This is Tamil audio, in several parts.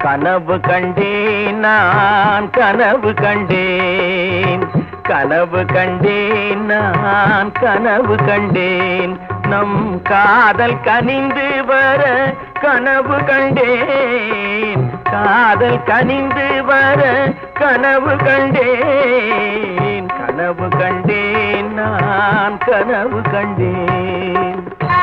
கனவு கண்டேன் நான் கனவு கண்டேன் கனவு கண்டேன் நான் கனவு கண்டேன் நம் காதல் கனிந்து வர கனவு கண்டேன் காதல் கனிந்து வர கனவு கண்டேன் கனவு கண்டேன் நான் கனவு கண்டேன்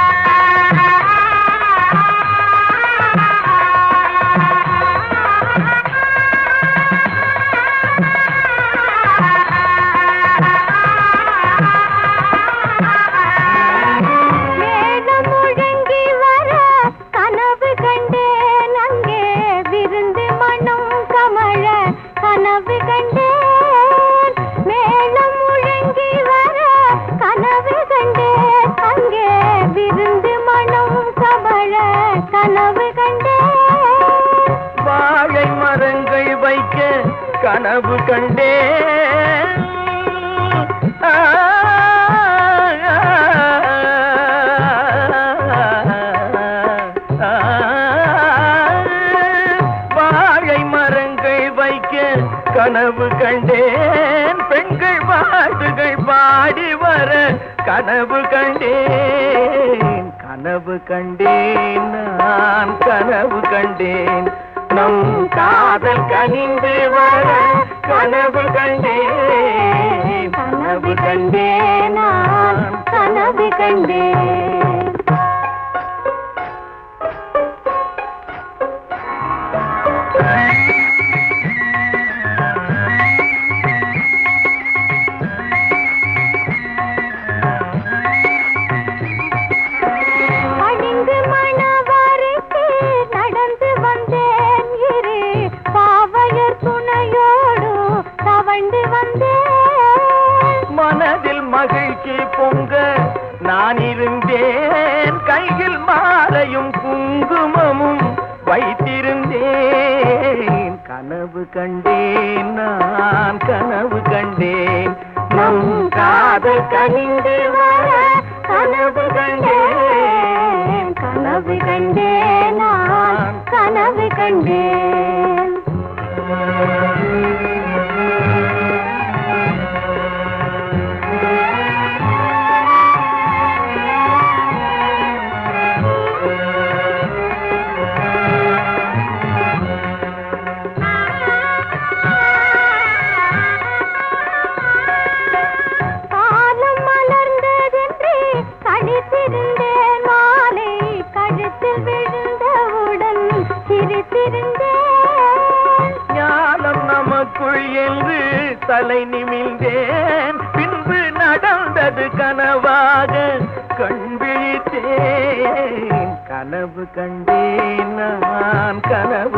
மேகம் முழங்கி வர கனவு கண்டேன் அங்கே விருந்து மனம் கமழ கனவு கண்டேன் மேகம் முழங்கி வர கனவு கண்டேன் அங்கே விருந்து மனம் கமழ கனவு கண்டேன் வாழை மரங்கள் வைக்க கனவு கண்டேன் ஆ, ஆ, வாழை மரங்கள் வைக்க கனவு கண்டேன் பெண்கள் பாட்டுகள் பாடி வர கனவு கண்டேன் கனவு கண்டேன் நான் கனவு கண்டேன் நம் காதல் கனிந்து வர கனவு கண்டேன் கனவு கண்டேன் நான் கனவு கண்டேன் பணிந்து மணவரைக்கு நடந்து வந்தேன் இரு பாவையர் துணையோடு தவழ்ந்து வந்தேன் மனதில் மகிழ்ச்சி பொங்க நான் இருந்தேன் கையில் மாலையும் குங்குமமும் வைத்திருந்தேன் கனவு கண்டேன் நான் கனவு கண்டேன் நம் காதல் கனிந்து வர கனவு கண்டேன் கனவு கண்டேன் நான் கனவு கண்டேன் காலம் மலர்ந்ததென்று கழித்திருந்தேன் மாலை கழுத்தில் விழுந்தவுடன் சிரித்திருந்தேன் ஞானம் நமக்குள் என்று தலை நிமிழ்ந்தேன் பின்பு நடந்தது கனவாக கண் விழித்தேன் கனவு கண்டேன் நான் கனவு